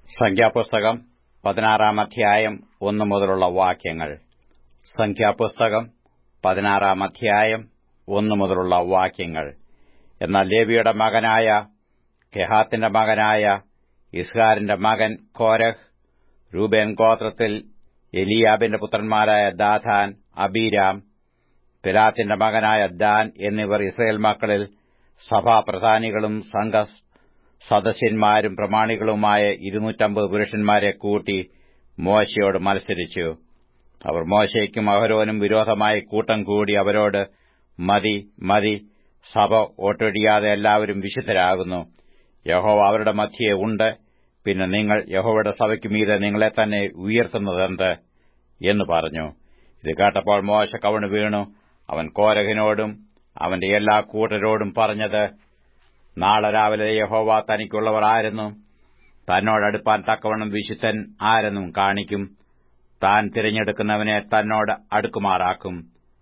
സംഖ്യാപുസ്തകം പതിനാറാം അധ്യായം ഒന്നു മുതലുള്ള വാക്യങ്ങൾ സംഖ്യാപുസ്തകം പതിനാറാം അധ്യായം ഒന്നു മുതലുള്ള വാക്യങ്ങൾ എന്നാൽ ലേവിയുടെ മകനായ കെഹാത്തിന്റെ മകനായ ഇസ്ഹാരിന്റെ മകൻ കോരഹ് രൂബേൻ ഗോത്രത്തിൽ എലിയാബിന്റെ പുത്രന്മാരായ ദാഥാൻ അബീരാം പിലാത്തിന്റെ മകനായ ദാൻ എന്നിവർ ഇസ്രയേൽ മക്കളിൽ സഭാപ്രധാനികളും സംഘ സദസ്യന്മാരും പ്രമാണികളുമായ ഇരുന്നൂറ്റമ്പത് പുരുഷന്മാരെ കൂട്ടി മോശയോട് മത്സരിച്ചു അവർ മോശയ്ക്കും അഹരോനും വിരോധമായി കൂട്ടം കൂടി അവരോട് മതി മതി സഭ ഒട്ടൊഴിയാതെ എല്ലാവരും വിശുദ്ധരാകുന്നു യഹോവ അവരുടെ മധ്യേ ഉണ്ട് പിന്നെ നിങ്ങൾ യഹോവയുടെ സഭയ്ക്ക് മീതെ നിങ്ങളെ തന്നെ ഉയർത്തുന്നതെന്ത് എന്ന് പറഞ്ഞു ഇത് കേട്ടപ്പോൾ മോശ കവണ് വീണു അവൻ കോരഹിനോടും അവന്റെ എല്ലാ കൂട്ടരോടും പറഞ്ഞത് നാളെ രാവിലെ യഹോവ തനിക്കുള്ളവർ ആരെന്നും തന്നോടടുപ്പാൻ തക്കവണ്ണം വിശുദ്ധൻ ആരെന്നും കാണിക്കും താൻ തിരഞ്ഞെടുക്കുന്നവനെ തന്നോട് അടുക്കുമാറാക്കും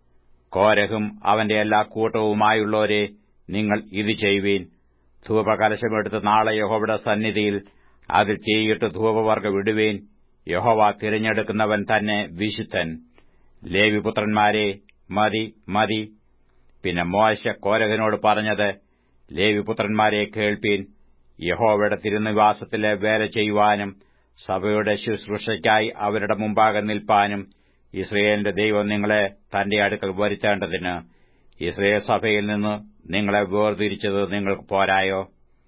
കോരഹും അവന്റെ എല്ലാ കൂട്ടവുമായുള്ളവരെ നിങ്ങൾ ഇത് ചെയ്യുവീൻ ധൂപകലശമെടുത്ത് നാളെ യഹോവയുടെ സന്നിധിയിൽ അതിൽ തീയിട്ട് ധൂപവർഗ വിടുവീൻ യഹോവ തിരഞ്ഞെടുക്കുന്നവൻ തന്നെ വിശുദ്ധൻ ലേവിപുത്രന്മാരെ മതി മതി പിന്നെ മോശ കോരഹനോട് പറഞ്ഞത് ലേവിപുത്രന്മാരെ കേൾപ്പീൻ യഹോവയുടെ തിരുനിവാസത്തിലെ വേല ചെയ്യുവാനും സഭയുടെ ശുശ്രൂഷയ്ക്കായി അവരുടെ മുമ്പാകെ നിൽപ്പാനും ഇസ്രയേലിന്റെ ദൈവം നിങ്ങളെ തന്റെ അടുക്കൽ വരുത്തേണ്ടതിന് ഇസ്രയേൽ സഭയിൽ നിന്ന് നിങ്ങളെ വേർതിരിച്ചത് നിങ്ങൾക്ക് പോരായോ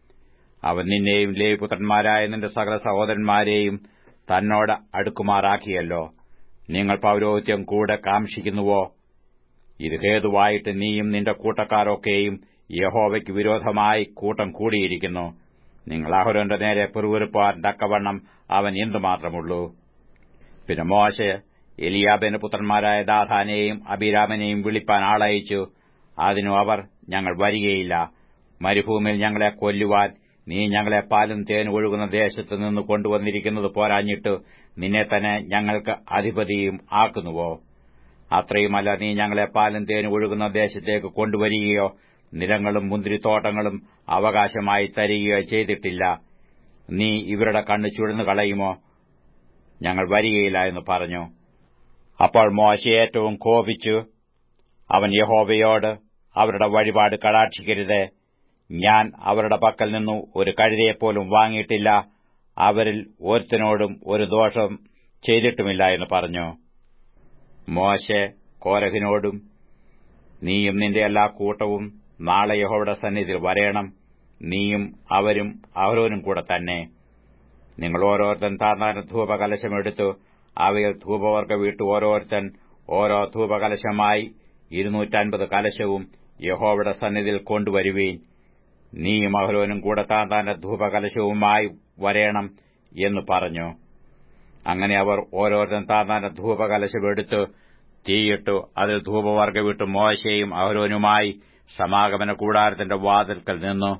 അവൻ നിന്നെയും ലേവിപുത്രന്മാരായ നിന്റെ സകല സഹോദരന്മാരെയും തന്നോട് അടുക്കുമാറാക്കിയല്ലോ നിങ്ങൾ പൌരോഹിത്യം കൂടെ കാംക്ഷിക്കുന്നുവോ ഇത് ഹേതുവായിട്ട് നീയും നിന്റെ കൂട്ടക്കാരൊക്കെയും യഹോവയ്ക്ക് വിരോധമായി കൂട്ടം കൂടിയിരിക്കുന്നു നിങ്ങൾ അഹുരന്റെ നേരെ പിറുവിറുപ്പാൻ തക്കവണ്ണം അവൻ എന്തുമാത്രമുള്ളൂ പിന്നെ മോശ എലിയാബിന്റെ പുത്രന്മാരായ ദാഥാനെയും അബിരാമനെയും വിളിപ്പാൻ ആളയച്ചു അതിനു അവർ ഞങ്ങൾ വരികയില്ല മരുഭൂമിയിൽ ഞങ്ങളെ കൊല്ലുവാൻ നീ ഞങ്ങളെ പാലും തേനും ഒഴുകുന്ന ദേശത്ത് നിന്ന് കൊണ്ടുവന്നിരിക്കുന്നത് പോരാഞ്ഞിട്ട് നിന്നെ തന്നെ ഞങ്ങൾക്ക് അധിപതിയും ആക്കുന്നുവോ അത്രയുമല്ല നീ ഞങ്ങളെ പാലും തേനും ഒഴുകുന്ന ദേശത്തേക്ക് കൊണ്ടുവരികയോ നിലങ്ങളും മുന്തിരിത്തോട്ടങ്ങളും അവകാശമായി തരികയോ ചെയ്തിട്ടില്ല നീ ഇവരുടെ കണ്ണ് ചുഴന്നു കളയുമോ ഞങ്ങൾ വരികയില്ല എന്ന് പറഞ്ഞു അപ്പോൾ മോശ ഏറ്റവും കോപിച്ചു അവൻ യഹോവയോട് അവരുടെ വഴിപാട് കടാക്ഷിക്കരുത് ഞാൻ അവരുടെ പക്കൽ നിന്നു ഒരു കഴുതയെപ്പോലും വാങ്ങിയിട്ടില്ല അവരിൽ ഒരുത്തനോടും ഒരു ദോഷം ചെയ്തിട്ടുമില്ല എന്ന് പറഞ്ഞു മോശെ കോരഹിനോടും നീയും നിന്റെ എല്ലാ കൂട്ടവും നാളെ യഹോയുടെ സന്നിധിയിൽ വരേണം നീയും അവരും അവരോനും കൂടെ തന്നെ നിങ്ങൾ ഓരോരുത്തൻ താർന്നാന ധൂപകലശമെടുത്തു അവയിൽ ധൂപവർഗ വീട്ടു ഓരോരുത്തൻ ഓരോ ധൂപകലശമായി ഇരുന്നൂറ്റൻപത് കലശവും യഹോവയുടെ സന്നിധിയിൽ കൊണ്ടുവരുവീൻ നീയും അഹരോനും കൂടെ താന്താന്റെ ധൂപകലശവുമായി വരേണം എന്ന് പറഞ്ഞു അങ്ങനെ അവർ ഓരോരുത്തൻ താന്താന്റെ ധൂപകലശമെടുത്ത് തീയിട്ടു അതിൽ ധൂപവർഗ വിട്ട് മോശയും അഹരോനുമായി സമാഗമന കൂടാരത്തിന്റെ വാതിൽക്കൽ നിന്നു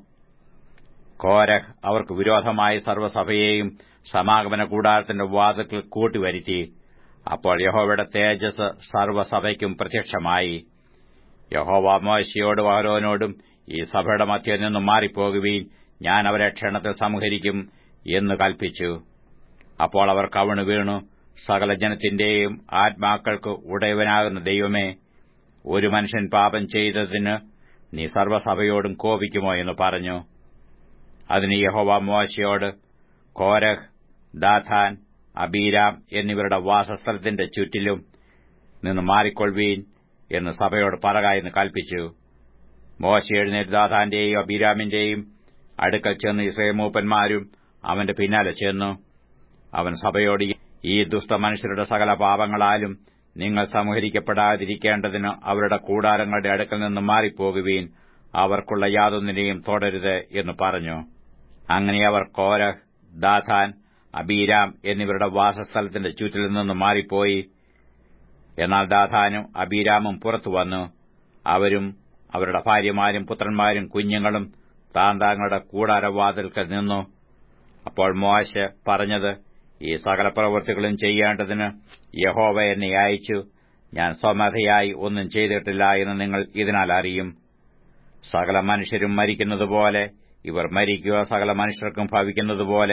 കോരഹ് അവർക്ക് വിരോധമായി സർവ്വസഭയെയും സമാഗമന കൂടാരത്തിന്റെ വാതിൽക്കൽ കൂട്ടിവരുത്തി അപ്പോൾ യഹോവയുടെ തേജസ് സർവ്വസഭയ്ക്കും പ്രത്യക്ഷമായി യഹോവ മോശയോടും അഹരോനോടും ഈ സഭയുടെ മധ്യയിൽ നിന്നും മാറിപ്പോകുവീൻ ഞാൻ അവരെ ക്ഷണത്തിൽ സംഹരിക്കും എന്ന് കൽപ്പിച്ചു അപ്പോൾ അവർ കവണു വീണു സകല ജനത്തിന്റെയും ആത്മാക്കൾക്ക് ഉടയവനാകുന്ന ദൈവമേ ഒരു മനുഷ്യൻ പാപം ചെയ്തതിന് നീ സർവ്വസഭയോടും കോപിക്കുമോ എന്ന് പറഞ്ഞു അതിന് യഹോവ മോശയോട് കോരഹ് ദാഥാൻ അബീരാം എന്നിവരുടെ വാസസ്ഥലത്തിന്റെ ചുറ്റിലും നിന്ന് മാറിക്കൊള്ളുവീൻ എന്ന് സഭയോട് പറക എന്ന് കൽപ്പിച്ചു മോശ എഴുന്നേറ്റ് ദാഥാന്റെയും അബീരാമിന്റെയും അടുക്കൽ ചെന്ന് ഇസ്രയേമൂപ്പന്മാരും അവന്റെ പിന്നാലെ ചെന്നു അവൻ സഭയോട് ഈ ദുഷ്ടമനുഷ്യരുടെ സകല പാപങ്ങളാലും നിങ്ങൾ സംഹരിക്കപ്പെടാതിരിക്കേണ്ടതിന് അവരുടെ കൂടാരങ്ങളുടെ അടുക്കൽ നിന്ന് മാറിപ്പോകുവീൻ അവർക്കുള്ള യാതൊന്നിനെയും തുടരുത് എന്ന് പറഞ്ഞു അങ്ങനെ അവർ കോരഹ് ദാഥാൻ അബീരാം എന്നിവരുടെ വാസസ്ഥലത്തിന്റെ ചുറ്റിൽ നിന്ന് മാറിപ്പോയി എന്നാൽ ദാഥാനും അബീരാമും പുറത്തു വന്നു അവരും അവരുടെ ഭാര്യമാരും പുത്രന്മാരും കുഞ്ഞുങ്ങളും താന്താങ്ങളുടെ കൂടാരവാതിൽക്കൽ നിന്നു അപ്പോൾ മോശ പറഞ്ഞത് ഈ സകല പ്രവൃത്തികളും ചെയ്യേണ്ടതിന് യഹോവ എന്നെ അയച്ചു ഞാൻ സ്വമതയായി ഒന്നും ചെയ്തിട്ടില്ല എന്ന് നിങ്ങൾ ഇതിനാൽ അറിയും സകല മനുഷ്യരും മരിക്കുന്നതുപോലെ ഇവർ മരിക്കുക സകല മനുഷ്യർക്കും ഭവിക്കുന്നതുപോലെ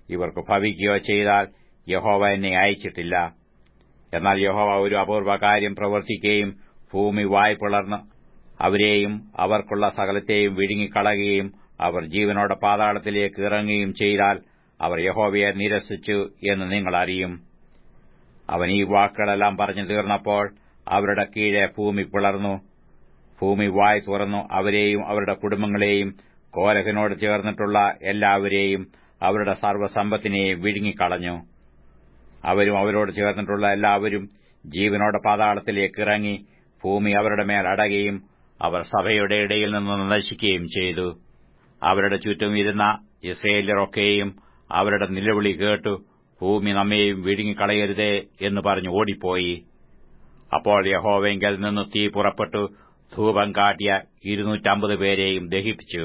ഇവർക്ക് ഭവിക്കുകയോ ചെയ്താൽ യഹോവ എന്നെ അയച്ചിട്ടില്ല എന്നാൽ യഹോവ ഒരു അപൂർവ കാര്യം പ്രവർത്തിക്കുകയും ഭൂമി വായ് പിളർന്ന് അവരെയും അവർക്കുള്ള സകലത്തെയും വിഴുങ്ങിക്കളയുകയും അവർ ജീവനോടെ പാതാളത്തിലേക്ക് ഇറങ്ങുകയും ചെയ്താൽ അവർ യഹോവയെ നിരസിച്ചു എന്ന് നിങ്ങൾ അറിയും അവൻ ഈ വാക്കുകളെല്ലാം പറഞ്ഞു തീർന്നപ്പോൾ അവരുടെ കീഴെ ഭൂമി പിളർന്നു ഭൂമി വായ് തുറന്നു അവരെയും അവരുടെ കുടുംബങ്ങളെയും കോലഹനോട് ചേർന്നിട്ടുള്ള എല്ലാവരെയും അവരുടെ സർവ്വസമ്പത്തിനെയും വിഴുങ്ങിക്കളഞ്ഞു അവരും അവരോട് ചേർന്നിട്ടുള്ള എല്ലാവരും ജീവനോടെ പാതാളത്തിലേക്ക് ഇറങ്ങി ഭൂമി അവരുടെ മേൽ അടയുകയും അവർ സഭയുടെ ഇടയിൽ നിന്ന് നശിക്കുകയും ചെയ്തു അവരുടെ ചുറ്റും ഇരുന്ന ഇസ്രയേലരൊക്കെയും അവരുടെ നിലവിളി കേട്ടു ഭൂമി നമ്മെയും വിഴുങ്ങിക്കളയരുതേ എന്ന് പറഞ്ഞു ഓടിപ്പോയി അപ്പോൾ യഹോവെങ്കിൽ നിന്ന് തീ പുറപ്പെട്ടു ധൂപം കാട്ടിയ ഇരുന്നൂറ്റമ്പത് പേരെയും ദഹിപ്പിച്ചു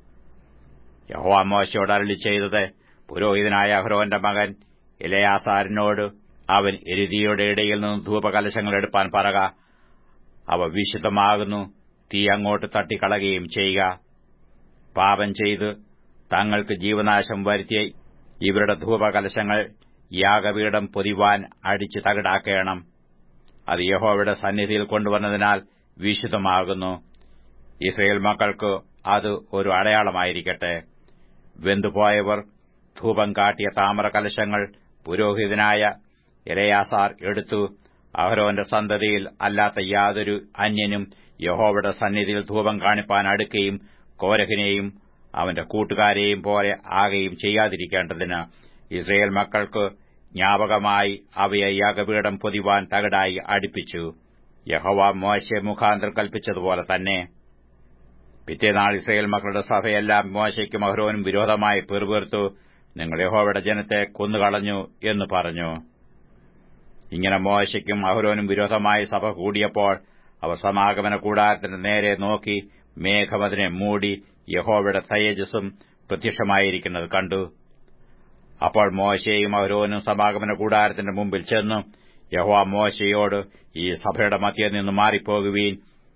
യഹോവ മോശയോട് അരളി ചെയ്തത് പുരോഹിതനായ അഹ്റോന്റെ മകൻ ഇലയാസാരിനോട് അവൻ എരുതിയുടെ ഇടയിൽ നിന്ന് ധൂപകലശങ്ങൾ എടുപ്പാൻ പറക അവ വിശുദ്ധമാകുന്നു തീ അങ്ങോട്ട് തട്ടിക്കളയുകയും ചെയ്യുക പാപം ചെയ്ത് തങ്ങൾക്ക് ജീവനാശം വരുത്തിയ ഇവരുടെ ധൂപകലശങ്ങൾ യാഗപീഠം പൊതിവാൻ അടിച്ച് തകിടാക്കേണം അത് യഹോവയുടെ സന്നിധിയിൽ കൊണ്ടുവന്നതിനാൽ വിശുദ്ധമാകുന്നു ഇസ്രയേൽ മക്കൾക്ക് അത് ഒരു അടയാളമായിരിക്കട്ടെ വെന്തുപോയവർ ധൂപം കാട്ടിയ താമര കലശങ്ങൾ പുരോഹിതനായ ഇലയാസാർ എടുത്തു അഹരോന്റെ സന്തതിയിൽ അല്ലാത്ത യാതൊരു അന്യനും യഹോവയുടെ സന്നിധിയിൽ ധൂപം കാണിപ്പാൻ അടുക്കുകയും കോരഹിനെയും അവന്റെ കൂട്ടുകാരെയും പോലെ ആകുകയും ചെയ്യാതിരിക്കേണ്ടതിന് ഇസ്രയേൽ മക്കൾക്ക് ജ്ഞാപകമായി അവയെ യാഗപീഠം പൊതിവാൻ തകടായി അടുപ്പിച്ചു യഹോവ മോശെ മുഖാന്തരം കൽപ്പിച്ചതുപോലെ തന്നെ പിറ്റേനാൾ ഇസ്രയേൽ മക്കളുടെ സഭയെല്ലാം മോശയ്ക്കും അഹ്റോനും വിരോധമായി പെറുപേർത്തു നിങ്ങൾ യഹോവയുടെ ജനത്തെ കൊന്നുകളഞ്ഞു എന്ന് പറഞ്ഞു ഇങ്ങനെ മോശയ്ക്കും അഹ്റോനും വിരോധമായി സഭ കൂടിയപ്പോൾ അവർ സമാഗമന കൂടാരത്തിന്റെ നേരെ നോക്കി മേഘം അതിനെ മൂടി യഹോവയുടെ തേജസ്സും പ്രത്യക്ഷമായിരിക്കുന്നത് കണ്ടു അപ്പോൾ മോശയും അഹ്റോനും സമാഗമന കൂടാരത്തിന്റെ മുമ്പിൽ ചെന്നു യഹോവ മോശയോട് ഈ സഭയുടെ മധ്യയിൽ നിന്ന് മാറിപ്പോകുവീൻ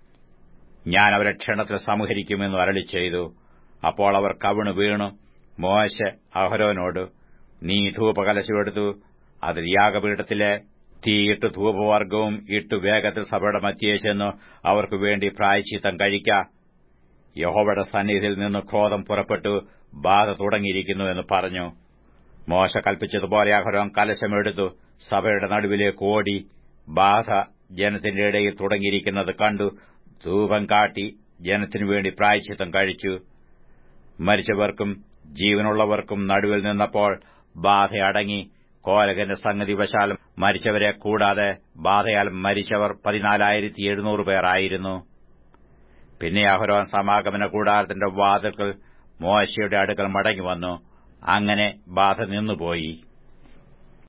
ഞാൻ അവരെ ക്ഷണത്തിൽ സംഹരിക്കുമെന്ന് അരളി ചെയ്തു അപ്പോൾ അവർ കവിണു വീണു മോശ അഹരോനോട് നീ ധൂപകലശമെടുത്തു അതിൽ യാഗപീഠത്തിലെ തീയിട്ട് ധൂപവർഗവും ഇട്ടു വേഗത്തിൽ സഭയുടെ മധ്യേ ചെന്നു അവർക്ക് വേണ്ടി പ്രായച്ചിത്തം കഴിക്ക യഹോവയുടെ സന്നിധിയിൽ നിന്ന് ക്രോധം പുറപ്പെട്ടു ബാധ തുടങ്ങിയിരിക്കുന്നു എന്ന് പറഞ്ഞു മോശ കൽപ്പിച്ചതുപോലെ അഹരോൻ കലശമെടുത്തു സഭയുടെ നടുവിലേക്ക് ഓടി ബാധ ജനത്തിന്റെ ഇടയിൽ തുടങ്ങിയിരിക്കുന്നത് കണ്ടു ധൂപം കാട്ടി ജനത്തിനു വേണ്ടി പ്രായച്ചിത്തം കഴിച്ചു മരിച്ചവർക്കും ജീവനുള്ളവർക്കും നടുവിൽ നിന്നപ്പോൾ ബാധ അടങ്ങി കോലകന്റെ സംഗതി വശാലും മരിച്ചവരെ കൂടാതെ ബാധയാൽ മരിച്ചവർ പതിനാലായിരത്തി എഴുന്നൂറ് പേരായിരുന്നു പിന്നെ അഹരോൻ സമാഗമന കൂടാരത്തിന്റെ വാതിൽക്കൽ മോശയുടെ അടുക്കൽ മടങ്ങി വന്നു അങ്ങനെ ബാധ നിന്നുപോയി